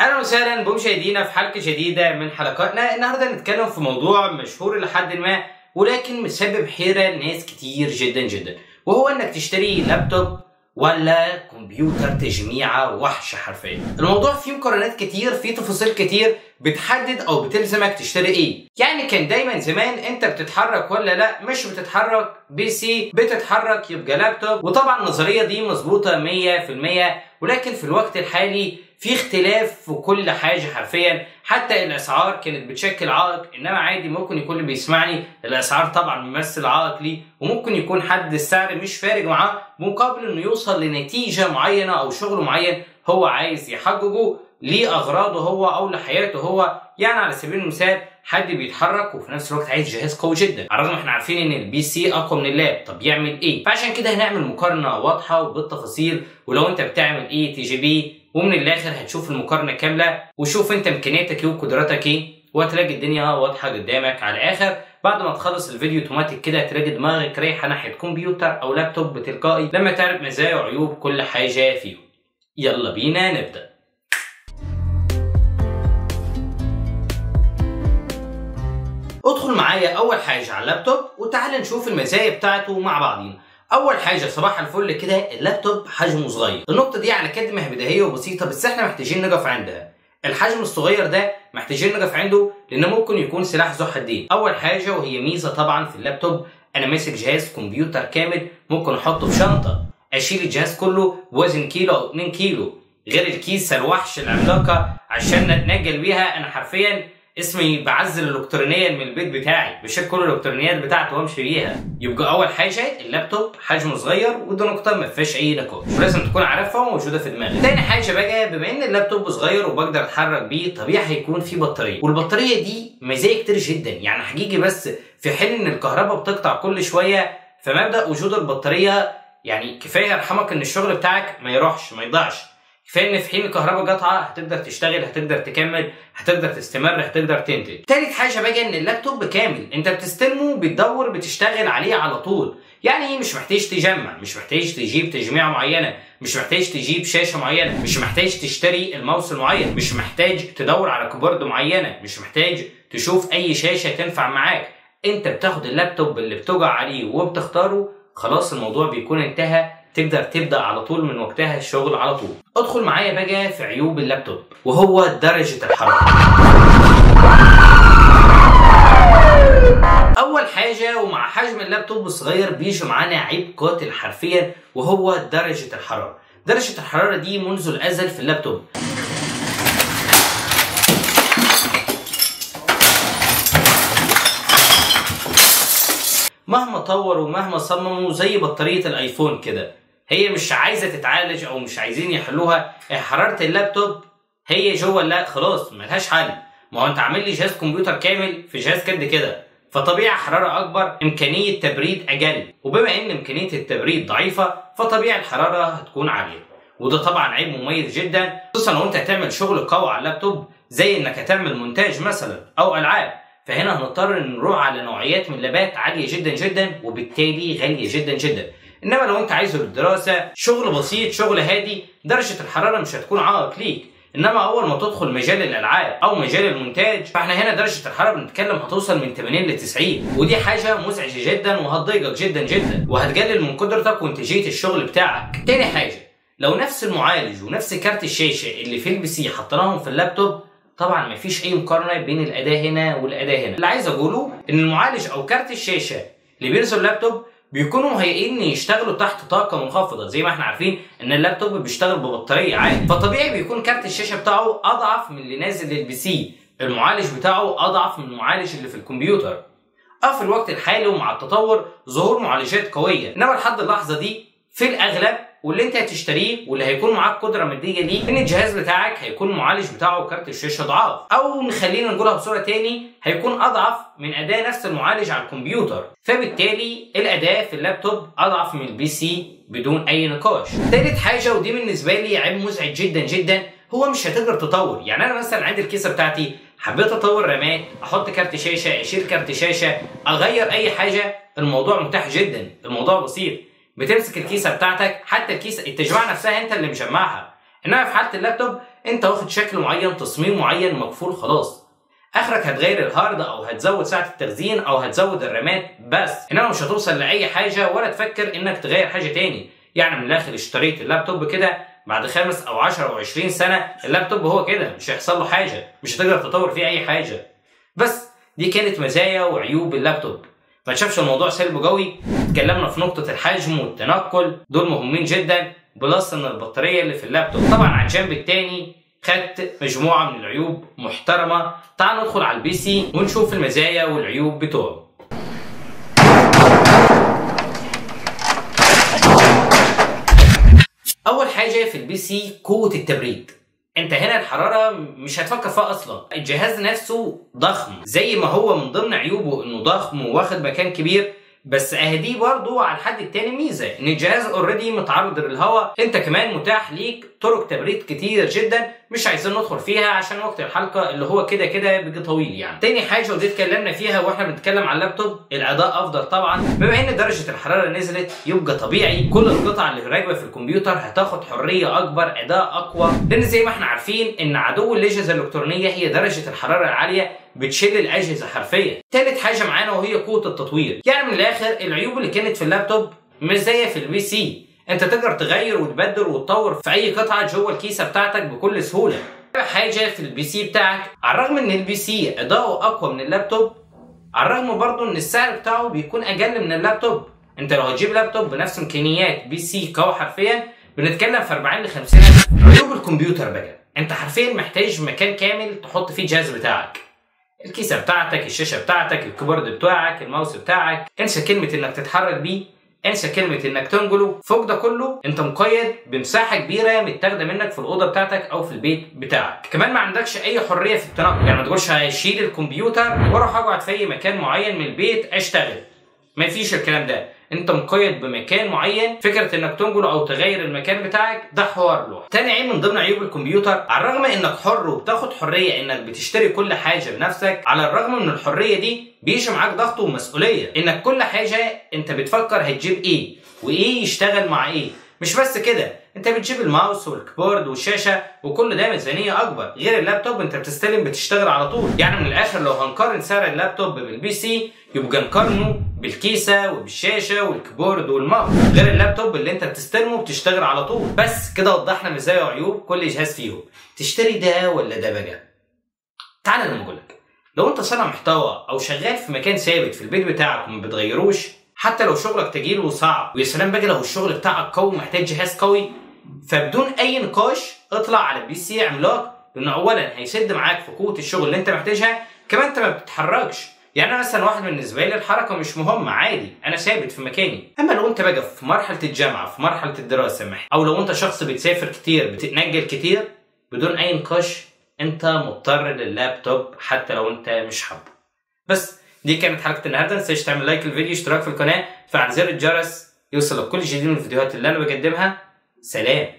اهلا وسهلا بمشاهدينا في حلقه جديده من حلقاتنا النهارده نتكلم في موضوع مشهور لحد ما ولكن مسبب حيره لناس كتير جدا جدا وهو انك تشتري لابتوب ولا كمبيوتر تجميعة وحش حرفيا الموضوع فيه مقارنات كتير فيه تفاصيل كتير بتحدد او بتلزمك تشتري ايه يعني كان دايما زمان انت بتتحرك ولا لا مش بتتحرك بي سي بتتحرك يبقى لابتوب وطبعا النظرية دي مظبوطة 100% ولكن في الوقت الحالي في اختلاف في كل حاجه حرفيا حتى الاسعار كانت بتشكل عائق انما عادي ممكن يكون اللي بيسمعني الاسعار طبعا بيمثل عائق ليه وممكن يكون حد السعر مش فارق معاه مقابل انه يوصل لنتيجه معينه او شغل معين هو عايز يحققه لاغراضه هو او لحياته هو يعني على سبيل المثال حد بيتحرك وفي نفس الوقت عايز جهاز قوي جدا على الرغم احنا عارفين ان البي سي اقوى من اللاب طب يعمل ايه فعشان كده هنعمل مقارنه واضحه وبالتفاصيل ولو انت بتعمل ايه تي جي بي ومن الاخر هتشوف المقارنه كامله وشوف انت امكانياتك ايه وقدراتك ايه وهتلاقي الدنيا واضحه قدامك على الاخر بعد ما تخلص الفيديو اوتوماتيك كده هتلاقي دماغك رايحه ناحيه كمبيوتر او لابتوب بتلقائي لما تعرف مزايا وعيوب كل حاجه فيهم يلا بينا نبدا ادخل معايا اول حاجه على اللابتوب وتعال نشوف المزايا بتاعته مع بعضينا اول حاجه صباح الفل كده اللابتوب حجمه صغير النقطه دي على قد ما هي بديهيه وبسيطه بس احنا محتاجين نقف عندها الحجم الصغير ده محتاجين نقف عنده لان ممكن يكون سلاح ذو حدين اول حاجه وهي ميزه طبعا في اللابتوب انا ماسك جهاز كمبيوتر كامل ممكن احطه في شنطه اشيل الجهاز كله بوزن كيلو او 2 كيلو غير الكيسه الوحش العملاقه عشان نتنقل بيها انا حرفيا اسمي بعزل الالكترونيه من البيت بتاعي بشيل كل الالكترونيات بتاعته وامشي بيها يبقى اول حاجه اللابتوب حجمه صغير ودي نقطه ما فيهاش اي نقاش ولازم تكون عارفها وموجوده في دماغك تاني حاجه بقى بما ان اللابتوب صغير وبقدر اتحرك بيه طبيعي هيكون فيه بطاريه والبطاريه دي مزايا كتير جدا يعني هيجي بس في حين ان الكهرباء بتقطع كل شويه فمبدا وجود البطاريه يعني كفايه يرحمك ان الشغل بتاعك ما يروحش ما يضيعش كفايه ان في حين الكهرباء قطعه هتقدر تشتغل هتقدر تكمل هتقدر تستمر هتقدر تنتج تالت حاجه بقى ان اللابتوب كامل انت بتستلمه بتدور بتشتغل عليه على طول يعني مش محتاج تجمع مش محتاج تجيب تجميع معينه مش محتاج تجيب شاشه معينه مش محتاج تشتري الماوس المعين مش محتاج تدور على كيبورد معينه مش محتاج تشوف اي شاشه تنفع معاك انت بتاخد اللابتوب اللي بتقع عليه وبتختاره خلاص الموضوع بيكون انتهى تقدر تبدا على طول من وقتها الشغل على طول ادخل معايا بقى في عيوب اللابتوب وهو درجه الحراره اول حاجه ومع حجم اللابتوب الصغير بيجي معانا عيب قاتل حرفيا وهو درجه الحراره درجه الحراره دي منذ الازل في اللابتوب مهما طوروا ومهما صمموا زي بطاريه الايفون كده هي مش عايزه تتعالج او مش عايزين يحلوها حراره اللابتوب هي جوه لا خلاص ملهاش حل ما هو انت عامل لي جهاز كمبيوتر كامل في جهاز قد كده فطبيعي حراره اكبر امكانيه تبريد اقل وبما ان امكانيه التبريد ضعيفه فطبيعي الحراره هتكون عاليه وده طبعا عيب مميز جدا خصوصا لو انت هتعمل شغل قوي على اللابتوب زي انك هتعمل مونتاج مثلا او العاب فهنا هنضطر نروح على نوعيات من اللابات عاليه جدا جدا وبالتالي غاليه جدا جدا انما لو انت عايزه للدراسه شغل بسيط شغل هادي درجه الحراره مش هتكون عائق ليك انما اول ما تدخل مجال الالعاب او مجال المونتاج فاحنا هنا درجه الحراره بنتكلم هتوصل من 80 ل 90 ودي حاجه مزعجه جدا وهتضايقك جدا جدا وهتقلل من قدرتك وانتاجيه الشغل بتاعك تاني حاجه لو نفس المعالج ونفس كارت الشاشه اللي في البي سي حطيناهم في اللابتوب طبعا مفيش اي مقارنه بين الاداه هنا والاداه هنا اللي عايز اقوله ان المعالج او كارت الشاشه اللي بيرسل اللابتوب بيكونوا مهيئين يشتغلوا تحت طاقه منخفضه زي ما احنا عارفين ان اللابتوب بيشتغل ببطاريه عادي فطبيعي بيكون كارت الشاشه بتاعه اضعف من اللي نازل للبي سي المعالج بتاعه اضعف من المعالج اللي في الكمبيوتر اه في الوقت الحالي ومع التطور ظهور معالجات قويه انما لحد اللحظه دي في الاغلب واللي انت هتشتريه واللي هيكون معاك قدره ماديه ليه ان الجهاز بتاعك هيكون المعالج بتاعه كارت الشاشه ضعاف او نخلينا نقولها بصوره تاني هيكون اضعف من اداه نفس المعالج على الكمبيوتر فبالتالي الاداه في اللابتوب اضعف من البي سي بدون اي نقاش تالت حاجه ودي بالنسبه لي عيب مزعج جدا جدا هو مش هتقدر تطور يعني انا مثلا عندي الكيسه بتاعتي حبيت اطور رامات احط كارت شاشه اشيل كارت شاشه اغير اي حاجه الموضوع متاح جدا الموضوع بسيط بتمسك الكيسه بتاعتك حتى الكيسه التجميع نفسها انت اللي مجمعها انما في حاله اللابتوب انت واخد شكل معين تصميم معين مقفول خلاص اخرك هتغير الهارد او هتزود سعه التخزين او هتزود الرامات بس انما مش هتوصل لاي حاجه ولا تفكر انك تغير حاجه تاني يعني من الاخر اشتريت اللابتوب كده بعد خمس او 10 او 20 سنه اللابتوب هو كده مش هيحصل له حاجه مش هتقدر تطور فيه اي حاجه بس دي كانت مزايا وعيوب اللابتوب ما تشافش الموضوع سلبي قوي اتكلمنا في نقطه الحجم والتنقل دول مهمين جدا بلس ان البطاريه اللي في اللابتوب طبعا على الجنب التاني خدت مجموعه من العيوب محترمه تعال ندخل على البي سي ونشوف المزايا والعيوب بتوعه اول حاجه في البي سي قوه التبريد انت هنا الحراره مش هتفكر فيها اصلا الجهاز نفسه ضخم زي ما هو من ضمن عيوبه انه ضخم واخد مكان كبير بس اهدي برضو على الحد التاني ميزه ان الجهاز اوريدي متعرض للهواء انت كمان متاح ليك طرق تبريد كتير جدا مش عايزين ندخل فيها عشان وقت الحلقه اللي هو كده كده بيجي طويل يعني تاني حاجه ودي اتكلمنا فيها واحنا بنتكلم على اللابتوب الاضاءه افضل طبعا بما ان درجه الحراره نزلت يبقى طبيعي كل القطع اللي راكبه في الكمبيوتر هتاخد حريه اكبر اداء اقوى لان زي ما احنا عارفين ان عدو الاجهزه الالكترونيه هي درجه الحراره العاليه بتشيل الاجهزه حرفيا تالت حاجه معانا وهي قوه التطوير يعني من الاخر العيوب اللي كانت في اللابتوب مش زي في البي سي انت تقدر تغير وتبدل وتطور في اي قطعه جوه الكيسه بتاعتك بكل سهوله حاجه في البي سي بتاعك على الرغم ان البي سي اداؤه اقوى من اللابتوب على الرغم برضه ان السعر بتاعه بيكون اقل من اللابتوب انت لو هتجيب لابتوب بنفس امكانيات بي سي قوي حرفيا بنتكلم في 40 ل 50 عيوب الكمبيوتر بقى انت حرفيا محتاج مكان كامل تحط فيه الجهاز بتاعك الكيسه بتاعتك الشاشه بتاعتك الكيبورد بتاعك الماوس بتاعك انسى كلمه انك تتحرك بيه انسى كلمه انك تنقله فوق ده كله انت مقيد بمساحه كبيره متاخده منك في الاوضه بتاعتك او في البيت بتاعك كمان ما عندكش اي حريه في التنقل يعني ما تقولش هشيل الكمبيوتر واروح اقعد في اي مكان معين من البيت اشتغل ما فيش الكلام ده انت مقيد بمكان معين فكره انك تنقل او تغير المكان بتاعك ده حوار له تاني عيب من ضمن عيوب الكمبيوتر على الرغم انك حر وبتاخد حريه انك بتشتري كل حاجه بنفسك على الرغم من الحريه دي بيجي معاك ضغط ومسؤوليه انك كل حاجه انت بتفكر هتجيب ايه وايه يشتغل مع ايه مش بس كده انت بتجيب الماوس والكيبورد والشاشه وكل ده ميزانيه اكبر غير اللابتوب انت بتستلم بتشتغل على طول يعني من الاخر لو هنقارن سعر اللابتوب بالبي سي يبقى نقارنه بالكيسه وبالشاشه والكيبورد والماوس غير اللابتوب اللي انت بتستلمه بتشتغل على طول بس كده وضحنا مزايا وعيوب كل جهاز فيهم تشتري ده ولا ده بقى تعال انا اقول لك لو انت صانع محتوى او شغال في مكان ثابت في البيت بتاعك وما بتغيروش حتى لو شغلك تقيل وصعب ويا سلام بقى لو الشغل بتاعك قوي محتاج جهاز قوي فبدون اي نقاش اطلع على بي سي عملاق لانه اولا هيسد معاك في قوه الشغل اللي انت محتاجها كمان انت ما بتتحركش يعني انا مثلا واحد بالنسبه لي الحركه مش مهمه عادي انا ثابت في مكاني اما لو انت بقى في مرحله الجامعه في مرحله الدراسه مح. او لو انت شخص بتسافر كتير بتتنقل كتير بدون اي نقاش انت مضطر لللابتوب حتى لو انت مش حابه بس دي كانت حلقه النهارده ما تنساش تعمل لايك للفيديو اشتراك في القناه فعل زر الجرس يوصلك كل جديد من الفيديوهات اللي انا بقدمها سلام